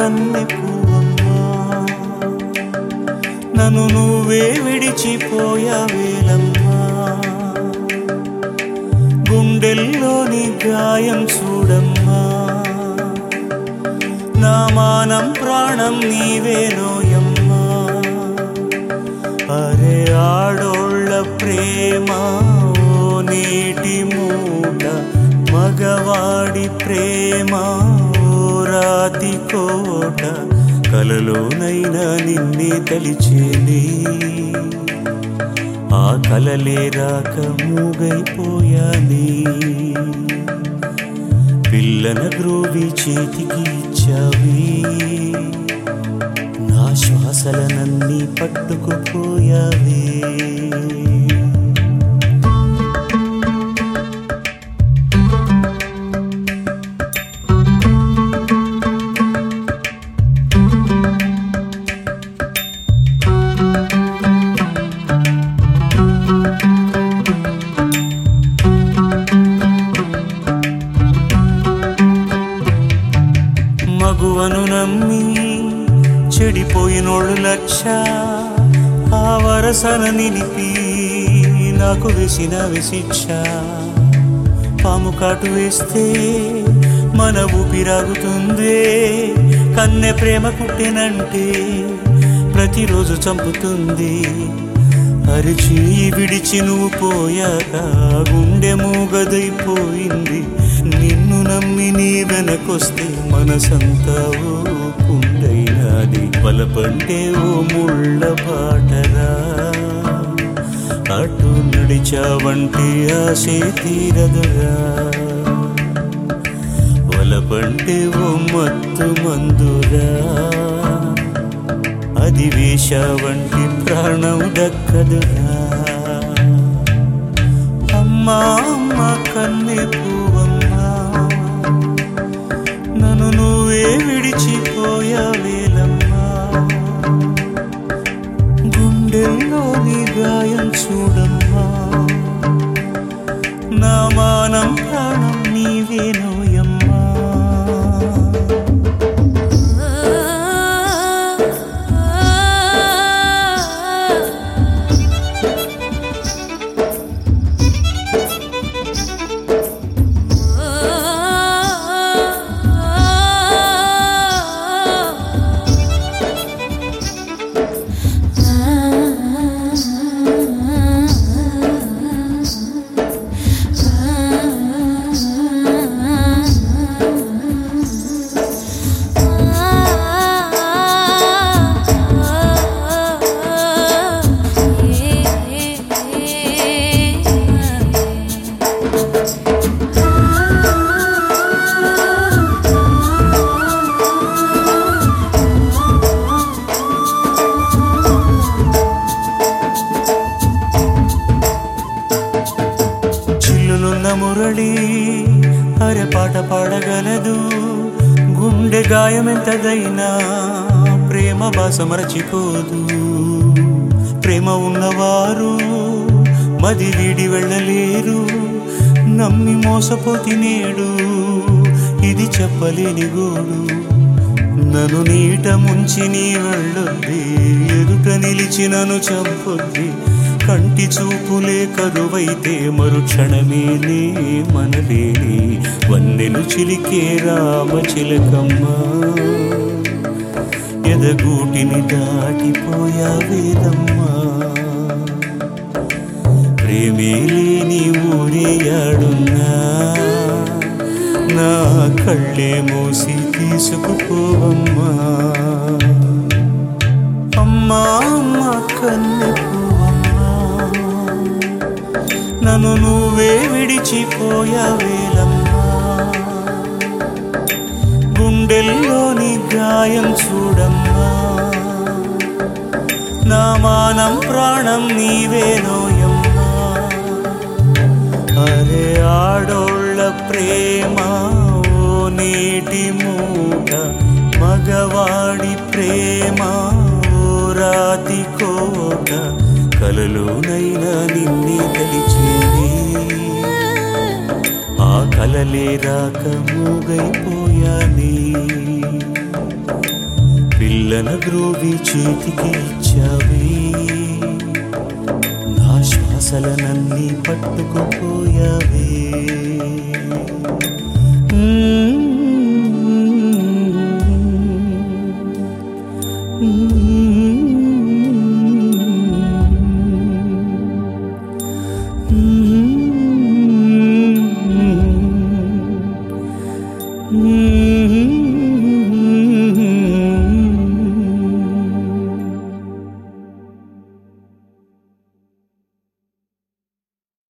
కన్నె పువ్వమ్మా నన్ను నువ్వే విడిచిపోయావేలమ్మా గుండెల్లోని గాయం చూడమ్మా నా మానం ప్రాణం నీవేనోయమ్మా అరే ఆడోళ్ళ ప్రేమ ఓ నీటి మూట మగవాడి ప్రేమ ఓ రాతి కోట కలలోనైనా నిన్నే తలిచేనే ఆ కలలే రాక మూగైపోయానే పిల్లన గ్రోవి చేతికి ఇచ్చావే నా శ్వాసలనన్నీ పట్టుకుపోయావే మగువను నమ్మి చెడిపోయినోళ్ళు లక్ష ఆ వరసన నిలిపి నాకు వేసిన విశిక్ష పాము కాటు వేస్తే మన ఊపిరాగుతుందే కన్నె ప్రేమ కుట్టెనంటే ప్రతిరోజు చంపుతుంది అరిచి విడిచి నువ్వు పోయాక గుండె మూగదైపోయింది నిన్ను నమ్మి నీ వెనకొస్తే మనసంతా ఓ కుండైనాది బలపంటే ఓ ముళ్ళ బాటరా అటు నడిచావంటే ఆశే తీరదురా వలపంటే ఓ మత్తు మందురా అది వేశావంటి ప్రాణం దక్కదురా అమ్మా అమ్మ కన్నె పువ్వమ్మా నన్ను నువ్వే విడిచిపోయావేలమ్మా గుండెల్లోని గాయం చూడమ్మా నా మానం ప్రాణం నీవేనోయమ్మా చిల్లులున్న మురళి అరే పాట పాడగలదు గుండె గాయమెంతదైనా ప్రేమ బాస మరచిపోదు ప్రేమ ఉన్నవారు మది వీడి వెళ్ళలేరు నమ్మి మోసపోతి నేడు ఇది చెప్పలేని గోడు నన్ను నీట ముంచి నీ వెళ్ళొద్ది ఎదుట నిలిచి నన్ను చంపొద్ది కంటి చూపులే కరువైతే మరుక్షణమేనే మనలేని వన్నెలు చిలికే రామ చిలకమ్మ ఎదగూటిని దాటిపోయావేదమ్మా ప్రేమే లేని ఊరేయాడున్నా నా కళ్ళే మూసి తీసుకుపోవమ్మా అమ్మా అమ్మ కన్నె పువ్వమ్మా నన్ను నువ్వే విడిచిపోయావేలమ్మా గుండెల్లోని గాయం చూడమ్మా నా మానం ప్రాణం నీవేనోయమ్మా అరే ఆడోళ్ళ ప్రేమ ఓ నీటి మూట మగవాడి ప్రేమ ఓ రాతి కోట కలలోనైనా నిన్నే తలిచేనే ఆ కలలే రాక మూగైపోయానే పిల్లన గ్రోవి చేతికి ఇచ్చావే నా శ్వాసలనన్నీ పట్టుకుపోయావే